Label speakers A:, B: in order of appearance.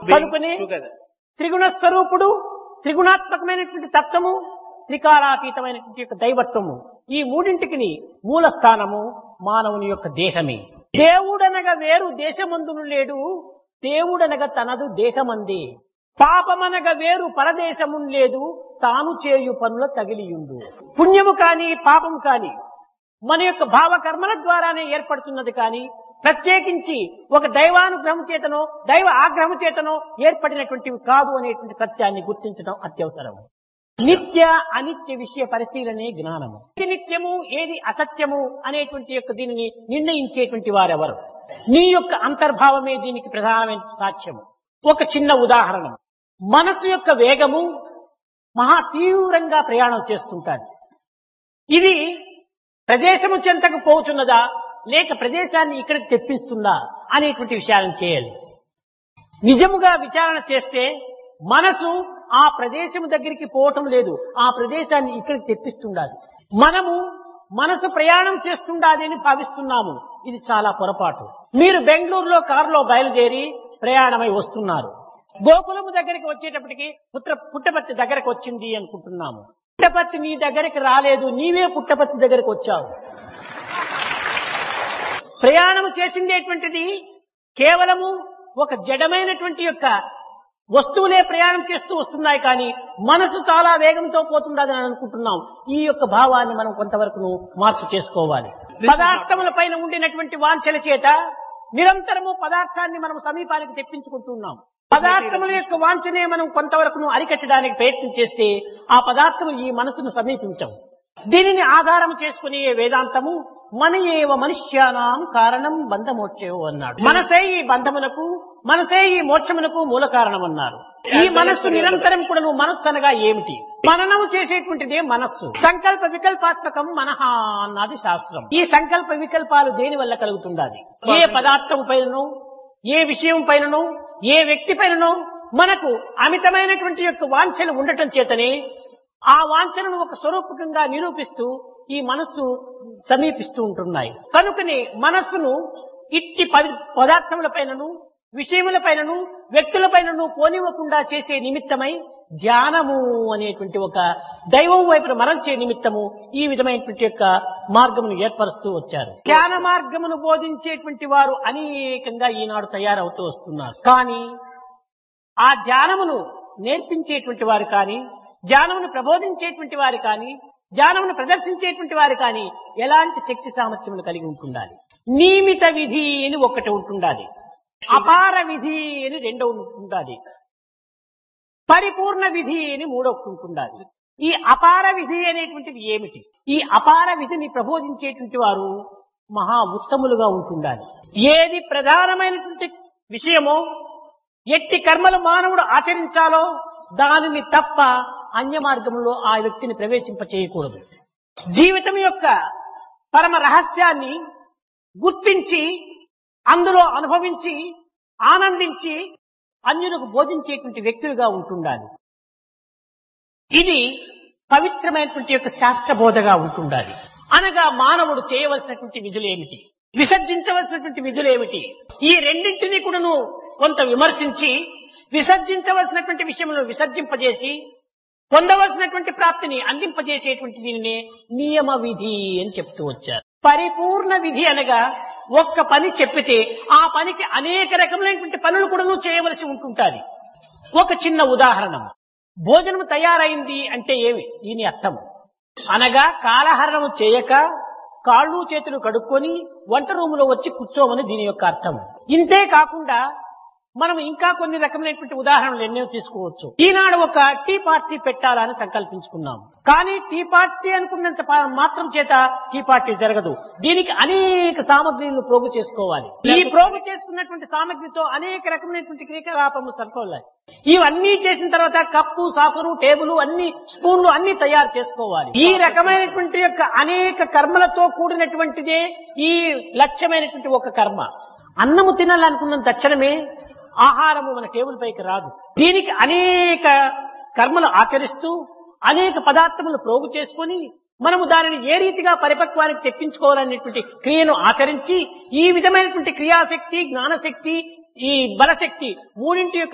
A: కనుకనే
B: together.
A: త్రిగుణ స్వరూపుడు త్రిగుణాత్మకమైనటువంటి తత్వము త్రికాలాతీతమైనటువంటి యొక్క దైవత్వము ఈ మూడింటికి మూల స్థానము మానవుని యొక్క దేహమే దేవుడనగా వేరు దేశమందును లేడు దేవుడనగా తనదు దేహమందే పాపమనగా వేరు పరదేశము లేదు తాను చేయు పనుల తగిలియుండు పుణ్యము కాని పాపము కాని మన యొక్క భావకర్మల ద్వారానే ఏర్పడుతున్నది కానీ ప్రత్యేకించి ఒక దైవానుగ్రహం చేతనో దైవ ఆగ్రహం చేతనో ఏర్పడినటువంటివి కాదు అనేటువంటి సత్యాన్ని గుర్తించడం అత్యవసరం నిత్య అనిత్య విషయ పరిశీలనే జ్ఞానము ఏది నిత్యము ఏది అసత్యము అనేటువంటి యొక్క దీనిని నిర్ణయించేటువంటి వారెవరు నీ యొక్క అంతర్భావమే దీనికి ప్రధానమైన సాక్ష్యము ఒక చిన్న ఉదాహరణ మనసు యొక్క వేగము మహా తీవ్రంగా ప్రయాణం చేస్తుంటాడు ఇది ప్రదేశము చెంతకు పోతున్నదా లేక ప్రదేశాన్ని ఇక్కడికి తెప్పిస్తుందా అనేటువంటి విషయాలను చేయాలి నిజముగా విచారణ చేస్తే మనసు ఆ ప్రదేశము దగ్గరికి పోవటం లేదు ఆ ప్రదేశాన్ని ఇక్కడికి తెప్పిస్తుండాలి మనము మనసు ప్రయాణం చేస్తుండాలి అని భావిస్తున్నాము ఇది చాలా పొరపాటు మీరు బెంగళూరులో కారులో బయలుదేరి ప్రయాణమై వస్తున్నారు గోకులము దగ్గరికి వచ్చేటప్పటికి పుత్ర పుట్టపర్తి దగ్గరకు వచ్చింది అనుకుంటున్నాము పుట్టపర్తి నీ దగ్గరికి రాలేదు నీవే పుట్టపర్తి దగ్గరికి వచ్చావు ప్రయాణం చేసిందేటువంటిది కేవలము ఒక జడమైనటువంటి యొక్క వస్తువులే ప్రయాణం చేస్తూ వస్తున్నాయి కానీ మనసు చాలా వేగంతో పోతుండదని అనుకుంటున్నాం ఈ యొక్క భావాన్ని మనం కొంతవరకు మార్పు చేసుకోవాలి పదార్థముల పైన ఉండినటువంటి వాంఛల చేత నిరంతరము పదార్థాన్ని మనం సమీపానికి తెప్పించుకుంటున్నాం పదార్థముల యొక్క వాంఛనే మనం కొంతవరకు అరికట్టడానికి ప్రయత్నం చేస్తే ఆ పదార్థములు ఈ మనసును సమీపించవు దీనిని ఆధారం చేసుకుని వేదాంతము మన ఏవ మనుష్యానాం కారణం బంధమోక్షయో అన్నాడు మనసే ఈ బంధమునకు మనసే ఈ మోక్షమునకు మూల కారణం అన్నారు ఈ మనస్సు నిరంతరం కూడా నువ్వు మనస్సు అనగా ఏమిటి మననము చేసేటువంటిదే మనస్సు సంకల్ప వికల్పాత్మకం మనహ అన్నది శాస్త్రం ఈ సంకల్ప వికల్పాలు దేని వల్ల కలుగుతుండాలి ఏ పదార్థం పైనను ఏ విషయం పైనను ఏ వ్యక్తి పైనను మనకు అమితమైనటువంటి యొక్క వాంఛలు ఉండటం చేతనే ఆ వాంఛనను ఒక స్వరూపకంగా నిరూపిస్తూ ఈ మనస్సు సమీపిస్తూ ఉంటున్నాయి కనుకనే మనస్సును ఇట్టి పది పదార్థముల పైనను విషయముల పైనను వ్యక్తుల పైనను పోనివ్వకుండా చేసే నిమిత్తమై ధ్యానము అనేటువంటి ఒక దైవం వైపున మరల్చే నిమిత్తము ఈ విధమైనటువంటి యొక్క మార్గమును ఏర్పరుస్తూ వచ్చారు ధ్యాన మార్గమును బోధించేటువంటి వారు అనేకంగా ఈనాడు తయారవుతూ వస్తున్నారు కానీ ఆ ధ్యానమును నేర్పించేటువంటి వారు కానీ ధ్యానమును ప్రబోధించేటువంటి వారు కానీ జ్ఞానమును ప్రదర్శించేటువంటి వారు కానీ ఎలాంటి శక్తి సామర్థ్యములు కలిగి ఉంటుండాలి నియమిత విధి అని ఒకటి ఉంటుండాలి అపార విధి అని రెండో ఉంటుండాలి పరిపూర్ణ విధి అని మూడొకటి ఉంటుండాలి ఈ అపార విధి అనేటువంటిది ఏమిటి ఈ అపార విధిని ప్రబోధించేటువంటి వారు మహా ఉత్తములుగా ఉంటుండాలి ఏది ప్రధానమైనటువంటి విషయమో ఎట్టి కర్మలు మానవుడు ఆచరించాలో దానిని తప్ప అన్య మార్గంలో ఆ వ్యక్తిని ప్రవేశింప చేయకూడదు జీవితం యొక్క పరమ రహస్యాన్ని గుర్తించి అందులో అనుభవించి ఆనందించి అన్యులకు బోధించేటువంటి వ్యక్తులుగా ఉంటుండాలి ఇది పవిత్రమైనటువంటి యొక్క శాస్త్ర బోధగా ఉంటుండాలి అనగా మానవుడు చేయవలసినటువంటి విధులు ఏమిటి విసర్జించవలసినటువంటి విధులు ఏమిటి ఈ రెండింటినీ కూడాను కొంత విమర్శించి విసర్జించవలసినటువంటి విషయంలో విసర్జింపజేసి పొందవలసినటువంటి ప్రాప్తిని అందింపజేసేటువంటి దీనినే నియమ విధి అని చెప్తూ వచ్చారు పరిపూర్ణ విధి అనగా ఒక్క పని చెప్పితే ఆ పనికి అనేక రకములైనటువంటి పనులు కూడా చేయవలసి ఉంటుంటాది ఒక చిన్న ఉదాహరణ భోజనం తయారైంది అంటే ఏమి దీని అర్థం అనగా కాలహరణము చేయక కాళ్ళు చేతులు కడుక్కొని వంట రూములో వచ్చి కూర్చోమని దీని యొక్క అర్థం ఇంతే కాకుండా మనం ఇంకా కొన్ని రకమైనటువంటి ఉదాహరణలు ఎన్నో తీసుకోవచ్చు ఈనాడు ఒక టీ పార్టీ పెట్టాలని సంకల్పించుకున్నాం కానీ టీ పార్టీ అనుకున్నంత పా- మాత్రం చేత టీ పార్టీ జరగదు దీనికి అనేక సామగ్రిలను ప్రోగు చేసుకోవాలి ఈ ప్రోగు చేసుకున్నటువంటి సామగ్రితో అనేక రకమైనటువంటి క్రియాకలాపము సరిపోవాలి ఇవన్నీ చేసిన తర్వాత కప్పు సాసరు టేబుల్ అన్ని స్పూన్లు అన్ని తయారు చేసుకోవాలి ఈ రకమైనటువంటి యొక్క అనేక కర్మలతో కూడినటువంటిదే ఈ లక్ష్యమైనటువంటి ఒక కర్మ అన్నము తినాలనుకున్న తక్షణమే ఆహారము మన టేబుల్ పైకి రాదు దీనికి అనేక కర్మలు ఆచరిస్తూ అనేక పదార్థములు ప్రోగు చేసుకొని మనము దానిని ఏ రీతిగా పరిపక్వానికి తెప్పించుకోవాలనేటువంటి క్రియను ఆచరించి ఈ విధమైనటువంటి క్రియాశక్తి జ్ఞానశక్తి ఈ బలశక్తి మూడింటి యొక్క